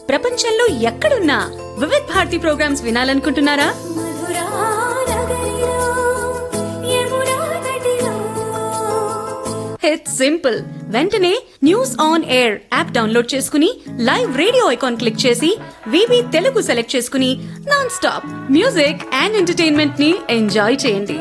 ప్రపంచంలో ఎక్కడున్నా వివిధ్ భారతి ప్రోగ్రామ్స్ వినాలనుకుంటున్నారా ఇట్స్ సింపుల్ వెంటనే news on air app download చేసుకుని లైవ్ రేడియో ఐకాన్ క్లిక్ చేసి వివి తెలుగు సెలెక్ట్ చేసుకుని non stop music and entertainment ని ఎంజాయ్ చేయండి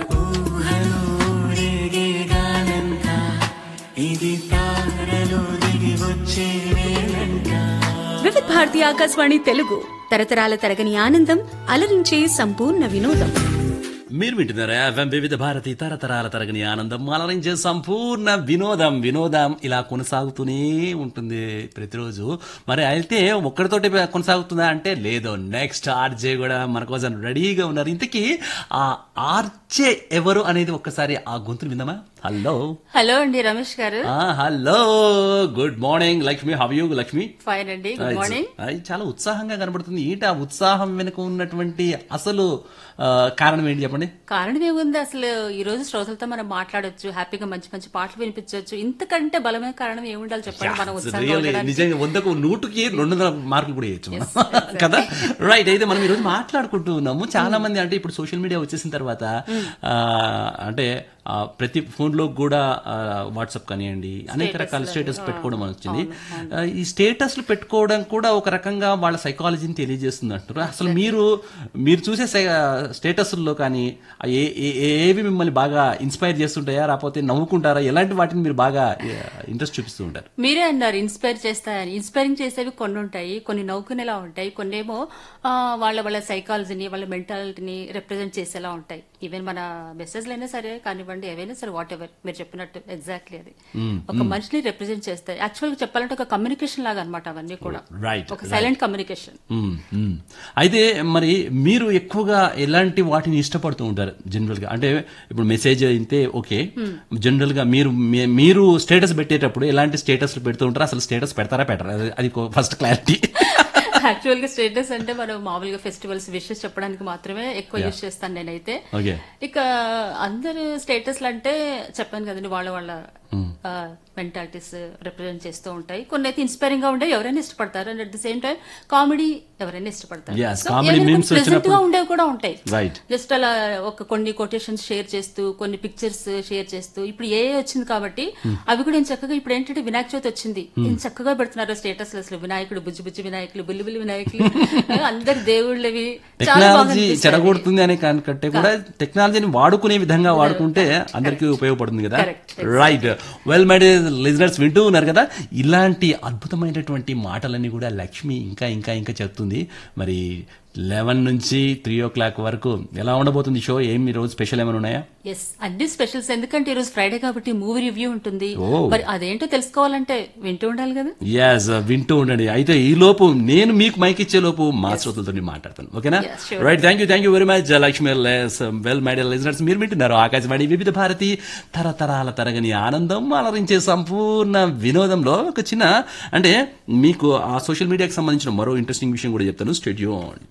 వివిధ్ భారతి ఆకాశవాణి తెలుగు తరతరాల తరగని ఆనందం అలరించే సంపూర్ణ వినోదం మీరు వింటున్నారా ఎఫ్ఎం వివిధ భారతి తరతరాల తరగని ఆనందం అలరించే సంపూర్ణ వినోదం వినోదం ఇలా కొనసాగుతూనే ఉంటుంది ప్రతిరోజు మరి అయితే ఒక్కడితోటి కొనసాగుతుందా అంటే లేదు నెక్స్ట్ ఆర్జే కూడా మన కోసం రెడీగా ఉన్నారు ఇంతకీ ఆ ఆర్జే ఎవరు అనేది ఒక్కసారి ఆ గొంతుని విందామా హలో హలో అండి రమేష్ గారు ఆ hello good morning Lakshmi how you Lakshmi fine అండి గుడ్ మార్నింగ్ అది చాలా ఉత్సాహంగా కనబడుతుంది ఏంటి ఆ ఉత్సాహం వెనుక ఉన్నటువంటి అసలు ఆ, కారణం ఏంటి చెప్పండి కారణం ఏముంది అసలు ఈ రోజు శ్రోతలతో మనం మాట్లాడొచ్చు హ్యాపీగా మంచి మంచి పాటలు వినిపించవచ్చు ఇంతకంటే బలమైన కారణం ఏముండాలి చెప్పండి మనం ఉత్సాహంగా Really, ఉండడానికి నిజంగా వందకు నూటుకి రెండు వందల మార్కులు కూడా వేయచ్చు మనం కదా రైట్ అయితే మనం ఈరోజు మాట్లాడుకుంటూ ఉన్నాము చాలా మంది అంటే ఇప్పుడు సోషల్ మీడియా వచ్చేసిన తర్వాత ఆ, అంటే ఆ, ప్రతి ఫోన్ లో కూడా వాట్సాప్ కానివ్వండి అనేక రకాల స్టేటస్ పెట్టుకోవడం వచ్చింది ఆ, ఈ స్టేటస్లు పెట్టుకోవడం కూడా ఒక రకంగా వాళ్ళ సైకాలజీని తెలియజేస్తుంది అంటారు అసలు మీరు మీరు చూసే స్టేటస్ల్లో కానీ ఆ ఏ- ఏ- ఏ- ఏవి మిమ్మల్ని బాగా ఇన్స్పైర్ చేస్తుంటాయా రాకపోతే నవ్వుకుంటారా ఎలాంటి వాటిని మీరు బాగా ఇంట్రెస్ట్ చూపిస్తూ ఉంటారు మీరే అన్నారు ఇన్స్పైర్ చేస్తాయని ఇన్స్పైరింగ్ చేసేవి కొన్ని ఉంటాయి కొన్ని నవ్వుకునేలా ఉంటాయి కొన్ని ఏమో ఆ, వాళ్ళ వాళ్ళ సైకాలజీని వాళ్ళ మెంటాలిటీని రిప్రజెంట్ చేసేలా ఉంటాయి ఈవెన్ మన మెసేజ్లు అయినా సరే కానివ్వండి ఏవైనా సరే వాట్ ఎవర్ మీరు చెప్పినట్టు ఎగ్జాక్ట్లీ అది ఒక మనిషిని రిప్రజెంట్ చేస్తాయి యాక్చువల్ గా చెప్పాలంటే ఒక కమ్యూనికేషన్ లాగా అనమాట అవన్నీ కూడా రైట్ ఒక సైలెంట్ కమ్యూనికేషన్ మ్మ్, మ్మ్. అయితే మరి మీరు ఎక్కువగా ఎలాంటి వాటిని ఇష్టపడుతూ ఉంటారు జనరల్ గా అంటే ఇప్పుడు మెసేజ్ అయితే ఓకే జనరల్ గా మీరు మీ- మీరు స్టేటస్ పెట్టేటప్పుడు ఎలాంటి స్టేటస్ పెడుతూ ఉంటారు అసలు స్టేటస్ పెడతారా పెట్టరా అది- అది ఫస్ట్ క్లారిటీ యాక్చువల్ గా స్టేటస్ అంటే మనం మామూలుగా ఫెస్టివల్స్ విషెస్ చెప్పడానికి మాత్రమే ఎక్కువ యూజ్ చేస్తాను నేనైతే ఓకే ఇక అందరు స్టేటస్లు అంటే చెప్పాను కదండి వాళ్ళ వాళ్ళ మెంటాలిటీస్ రిప్రజెంట్ చేస్తూ ఉంటాయి కొన్ని అయితే ఇన్స్పైరింగ్ గా ఉంటాయి ఎవరైనా ఇష్టపడతారు and at the same time comedy ఎవరైనా ఇష్టపడతారు Yes, So, comedy ఏమైనా memes కొంచెం pleasant వచ్చినప్పుడు- గా ఉండేవి కూడా ఉంటాయి Right. జస్ట్ అలా ఒక కొన్ని కొటేషన్స్ షేర్ చేస్తూ కొన్ని పిక్చర్స్ షేర్ చేస్తూ ఇప్పుడు ఏ వచ్చింది కాబట్టి అవి కూడా నేను చక్కగా ఇప్పుడు ఏంటంటే వినాయక చవితి వచ్చింది నేను చక్కగా పెడుతున్నారు స్టేటస్ అసలు వినాయకుడు బుజ్జి బుజ్జి వినాయకులు బుల్లి బుల్లి వినాయకులు అందరి దేవుళ్ళవి చాలా బాగా టెక్నాలజీ అనిపిస్తాయి. చెడగొడుతుంది అనే కంటే కూడా టెక్నాలజీని వాడుకునే విధంగా వాడుకుంటే అందరికీ ఉపయోగపడుతుంది కదా Correct. Right well my listeners వింటూ ఉన్నారు కదా ఇలాంటి అద్భుతమైనటువంటి మాటలన్నీ కూడా లక్ష్మి ఇంకా ఇంకా ఇంకా చెప్తుంది మరి లెవెన్ నుంచి త్రీ ఓ క్లాక్ వరకు ఎలా ఉండబోతుంది షో ఏం ఈ రోజు స్పెషల్ ఏమైనా ఉన్నాయా ఎస్ అన్ని స్పెషల్స్ ఎందుకంటే ఈరోజు ఫ్రైడే కాబట్టి మూవీ రివ్యూ ఉంటుంది ఓ. మరి అదేంటో తెలుసుకోవాలంటే వింటూ ఉండాలి కదా ఎస్ వింటూ ఉండండి అయితే ఈ లోపు నేను మీకు మైక్ ఇచ్చే లోపు మా శ్రోతలతో మాట్లాడతాను ఓకేనా Yes, sure. Right thank you thank you very much Lakshmi well my listeners మీరు వింటున్నారు ఆకాశవాణి వివిధ భారతి తరతరాల తరగని ఆనందం అలరించే సంపూర్ణ వినోదంలో ఒక చిన్న అంటే మీకు ఆ సోషల్ మీడియాకి సంబంధించిన మరో ఇంట్రెస్టింగ్ విషయం కూడా చెప్తాను స్టేడియోన్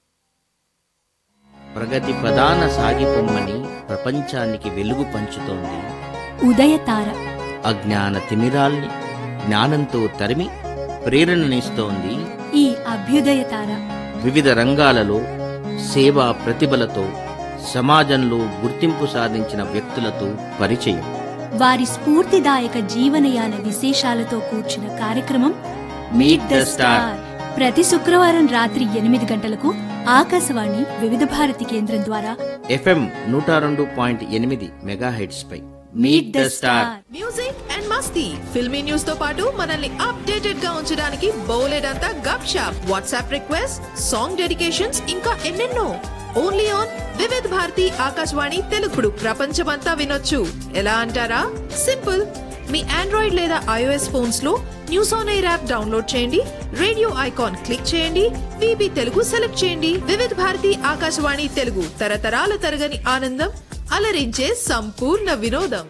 ప్రగతి ప్రధాన సాగిపొమ్మని ప్రపంచానికి వెలుగు పంచుతోంది ఉదయతార అజ్ఞాన తిమిరాల్ని జ్ఞానంతో తరిమి ప్రేరణనిస్తోంది ఈ అభ్యుదయ తార వివిధ రంగాలలో సేవా ప్రతిభలతో సమాజంలో గుర్తింపు సాధించిన వ్యక్తులతో పరిచయం వారి స్ఫూర్తిదాయక జీవనయాన విశేషాలతో కూర్చిన కార్యక్రమం మీట్ ద స్టార్ ప్రతి శుక్రవారం రాత్రి ఎనిమిది గంటలకు ఆకాశవాణి వివిధ భారతి కేంద్రం ద్వారా ఎఫ్ఎం నూట రెండు పాయింట్ ఎనిమిది మెగాహెడ్స్ పై meet the star music and Masti filmy news తో పాటు మనల్ని అప్డేటెడ్ గా ఉంచడానికి బౌలెడంతా Gup Shup WhatsApp request song dedications ఇంకా ఎన్నెన్నో ఓన్లీ ఆన్ వివిధ్ భారతి ఆకాశవాణి తెలుగుడు ప్రపంచమంతా వినొచ్చు ఎలా అంటారా సింపుల్ మీ ఆండ్రాయిడ్ లేదా ఐఓఎస్ ఫోన్స్ లో news on air app download చేయండి రేడియో ఐకాన్ క్లిక్ చేయండి విబి తెలుగు సెలెక్ట్ చేయండి వివిధ్ భారతి ఆకాశవాణి తెలుగు తరతరాల తరగని ఆనందం అలరించే సంపూర్ణ వినోదం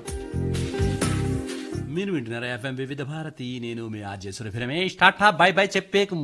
మీరు వింటున్నారు ఎఫ్ఎం వివిధ భారతి నేను మీ RJ Surabhi Ramesh tata bye bye చెప్పే